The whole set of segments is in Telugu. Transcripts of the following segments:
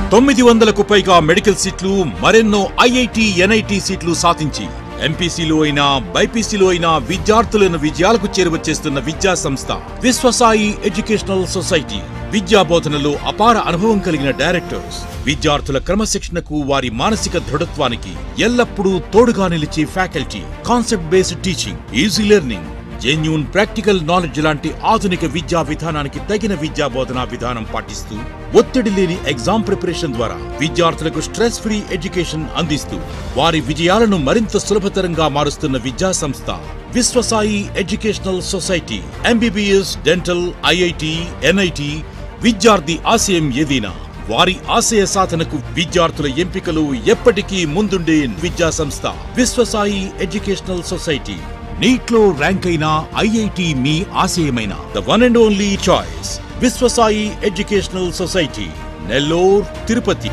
తొమ్మిది వందలకు పైగా మెడికల్ సీట్లు మరెన్నో ఐఐటి ఎన్ఐటి సీట్లు సాధించి ఎంపీసీలో అయినా బైపీసీలో అయినా విద్యార్థులను విజయాలకు చేరువచ్చేస్తున్న విద్యా సంస్థ విశ్వసాయి ఎడ్యుకేషనల్ సొసైటీ విద్యా బోధనలో అపార అనుభవం కలిగిన డైరెక్టర్స్ విద్యార్థుల క్రమశిక్షణకు వారి మానసిక దృఢత్వానికి ఎల్లప్పుడూ తోడుగా నిలిచే faculty concept based teaching easy learning genuine practical knowledge లాంటి ఆధునిక విద్యా విధానానికి తగిన విద్యా బోధనా విధానం పాటిస్తూ ఒత్తిడి లేని ఎగ్జామ్ ప్రిపరేషన్ ద్వారా విద్యార్థులకు స్ట్రెస్ ఫ్రీ ఎడ్యుకేషన్ అందిస్తూ వారి విజయాలను మరింత సులభతరంగా మారుస్తున్న విద్యా సంస్థ Vishwasai educational society MBBS dental IIT NIT విద్యార్థి ఆశయం ఏదైనా వారి ఆశయ సాధనకు విద్యార్థుల ఎంపికలు ఎప్పటికీ ముందుండే విద్యా సంస్థ విశ్వసాయి ఎడ్యుకేషనల్ సొసైటీ నీట్లో ర్యాంక్ అయిన ఐఐటి మీ ఆశయమైన the one and only choice Vishwasai educational society Nellore Tirupati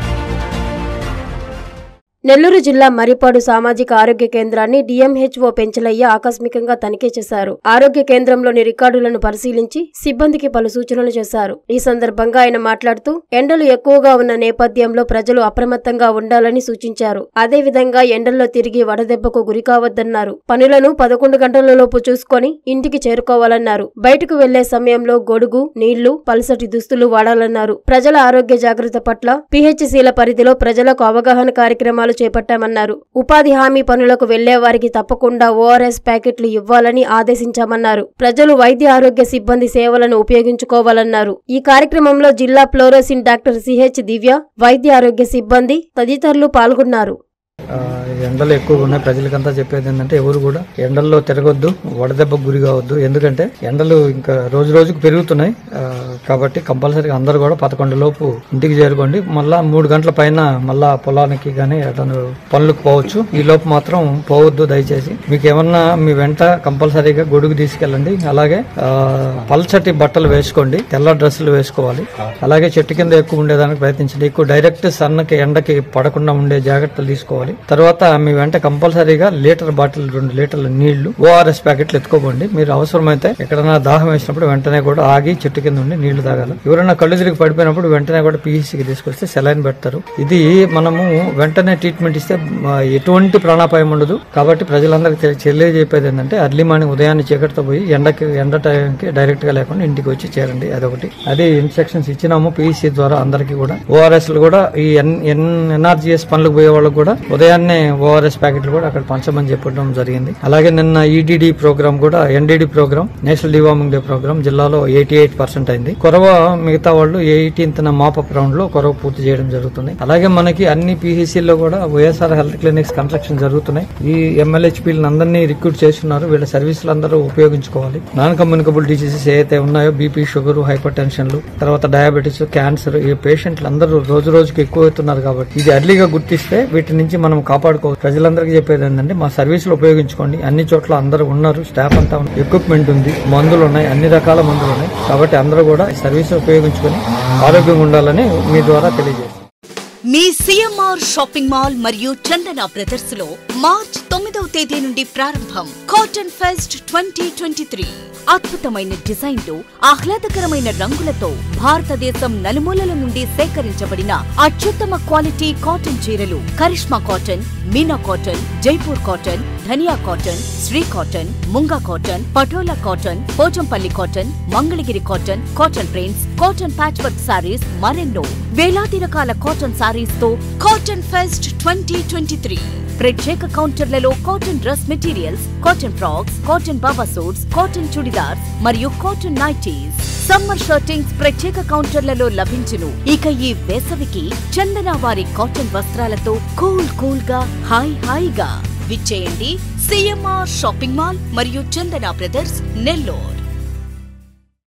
Nellore జిల్లా మరిపాడు సామాజిక ఆరోగ్య కేంద్రాన్ని డిఎంహెచ్ఓ పెంచలయ్య ఆకస్మికంగా తనిఖీ చేశారు ఆరోగ్య కేంద్రంలోని రికార్డులను పరిశీలించి సిబ్బందికి పలు సూచనలు చేశారు ఈ సందర్భంగా ఆయన మాట్లాడుతూ ఎండలు ఎక్కువగా ఉన్న నేపథ్యంలో ప్రజలు అప్రమత్తంగా ఉండాలని సూచించారు అదేవిధంగా ఎండల్లో తిరిగి వడదెబ్బకు గురికావద్దన్నారు పనులను పదకొండు గంటలలోపు చూసుకొని ఇంటికి చేరుకోవాలన్నారు బయటకు వెళ్లే సమయంలో గొడుగు నీళ్లు పలసటి దుస్తులు వాడాలన్నారు ప్రజల ఆరోగ్య జాగ్రత్త పట్ల పిహెచ్సిల పరిధిలో ప్రజలకు అవగాహన కార్యక్రమాలు చేపట్టామన్నారు ఉపాధి హామీ పనులకు వెళ్లే వారికి తప్పకుండా ఓఆర్ఎస్ ప్యాకెట్లు ఇవ్వాలని ఆదేశించామన్నారు ప్రజలు వైద్య ఆరోగ్య సిబ్బంది సేవలను ఉపయోగించుకోవాలన్నారు ఈ కార్యక్రమంలో జిల్లా ఫ్లోరోసిన్ డాక్టర్ సిహెచ్ దివ్య వైద్య ఆరోగ్య సిబ్బంది తదితరులు పాల్గొన్నారు ఆ, ఎండలు ఎక్కువగా ఉన్నాయి ప్రజలకంతా చెప్పేది ఏంటంటే ఎవరు కూడా ఎండల్లో తిరగొద్దు వడదెబ్బకు గురి కావద్దు ఎందుకంటే ఎండలు ఇంకా రోజు రోజుకు పెరుగుతున్నాయి ఆ, కాబట్టి కంపల్సరీగా అందరూ కూడా పదకొండు లోపు ఇంటికి చేరుకోండి మళ్ళా మూడు గంటల పైన మళ్ళా పొలానికి కానీ అతను పనులకు పోవచ్చు ఈ లోపు మాత్రం పోవద్దు దయచేసి మీకు ఏమన్నా మీ వెంట కంపల్సరీగా గొడుగు తీసుకెళ్ళండి అలాగే ఆ, పల్చటి బట్టలు వేసుకోండి తెల్ల డ్రెస్సులు వేసుకోవాలి అలాగే చెట్టు కింద ఎక్కువ ఉండేదానికి ప్రయత్నించండి ఎక్కువ డైరెక్ట్ సన్నకి ఎండకి పడకుండా ఉండే జాగ్రత్తలు తీసుకోవాలి తర్వాత మీ వెంట కంపల్సరీగా లీటర్ బాటిల్ రెండు లీటర్ల నీళ్లు ఓఆర్ఎస్ ప్యాకెట్లు ఎత్తుకోకండి మీరు అవసరమైతే ఎక్కడైనా దాహం వేసినప్పుడు వెంటనే కూడా ఆగి చెట్టు కింద ఉండి నీళ్లు తాగాలి ఎవరైనా కళ్ళు తిరిగి పడిపోయినప్పుడు వెంటనే కూడా పీహీసీకి తీసుకొస్తే సెలైన్ పెడతారు ఇది మనము వెంటనే ట్రీట్మెంట్ ఇస్తే ఆ, ఎటువంటి ప్రాణాపాయం ఉండదు కాబట్టి ప్రజలందరికీ తెలి- తెలియజేపేది ఏంటంటే అర్లీ మార్నింగ్ ఉదయాన్నే చీకటితో పోయి ఎండకి ఎండ టైంకి డైరెక్ట్ గా లేకుండా ఇంటికి వచ్చి చేరండి అదొకటి అదే ఇన్స్ట్రక్షన్స్ ఇచ్చినాము పీసీ ద్వారా అందరికీ కూడా ఓఆర్ఎస్ కూడా ఈ ఎన్ ఎన్ఆర్జీఎస్ పనులకు పోయే వాళ్ళకి కూడా ఉదయాన్నే ఓఆర్ఎస్ ప్యాకెట్లు కూడా అక్కడ పంచమని చెప్పడం జరిగింది అలాగే నిన్న ఈడీడీ ప్రోగ్రామ్ కూడా NDD program national deworming day program జిల్లాలో ఎయిటీ ఎయిట్ పర్సెంట్ అయింది కొరవ మిగతా వాళ్ళు ఎయిటీన్త్ మాపప్ రౌండ్ లో కొరవ పూర్తి చేయడం జరుగుతుంది అలాగే మనకి అన్ని పీహెచ్సీల్లో కూడా వైఎస్ఆర్ హెల్త్ క్లినిక్స్ కన్స్ట్రక్షన్ జరుగుతున్నాయి ఈ ఎంఎల్హెచ్పీలను అందరినీ రిక్రూట్ చేస్తున్నారు వీళ్ళ సర్వీసులు అందరూ ఉపయోగించుకోవాలి నాన్ కమ్యూనికబుల్ డిసీజెస్ ఏవైతే ఉన్నాయో బీపీ షుగర్ హైపర్ టెన్షన్లు తర్వాత డయాబెటీస్ క్యాన్సర్ ఈ పేషెంట్లు అందరూ రోజు రోజుకి ఎక్కువ అవుతున్నారు కాబట్టి ఇది అర్లీగా గుర్తిస్తే వీటి నుంచి మనం కాపాడుకోవచ్చు ప్రజలందరికీ చెప్పేది ఏంటంటే మా సర్వీసులు ఉపయోగించుకోండి అన్ని చోట్ల అందరూ ఉన్నారు స్టాఫ్ అంతా ఉంది ఎక్విప్మెంట్ ఉంది మందులు ఉన్నాయి అన్ని రకాల మందులు ఉన్నాయి కాబట్టి అందరూ కూడా ఈ సర్వీస్ ఉపయోగించుకొని ఆరోగ్యంగా ఉండాలని మీ ద్వారా తెలియజేస్తాం మీ సిఎంఆర్ షాపింగ్ మాల్ మరియు చందన బ్రదర్స్ లో మార్చ్ తొమ్మిదవ తేదీ నుండి ప్రారంభం cotton fest twenty twenty three అద్భుతమైన డిజైన్లు ఆహ్లాదకరమైన రంగులతో భారతదేశం నలుమూలల నుండి సేకరించబడిన అత్యుత్తమ క్వాలిటీ కాటన్ చీరలు Karishma cotton Meena cotton Jaipur cotton Dhaniya cotton Shri cotton Munga cotton Patola cotton Pochampally cotton Mangalagiri cotton cotton prints cotton patchwork saris మరెన్నో వేలాది రకాల కాటన్ సారీస్ తో cotton fest twenty twenty three ప్రత్యేక కౌంటర్లలో cotton dress materials cotton frocks cotton baba suits cotton churidars మరియు కాటన్ నైటీస్ సమ్మర్ షర్టింగ్స్ ప్రత్యేక కౌంటర్లలో లభించును ఇక ఈ వేసవికి చందన వారి కాటన్ వస్త్రాలతో కూల్ కూల్ గా హాయ్ హాయిగా విచ్చేయండి సిఎంఆర్ షాపింగ్ మాల్ మరియు చందన బ్రదర్స్ నెల్లూరు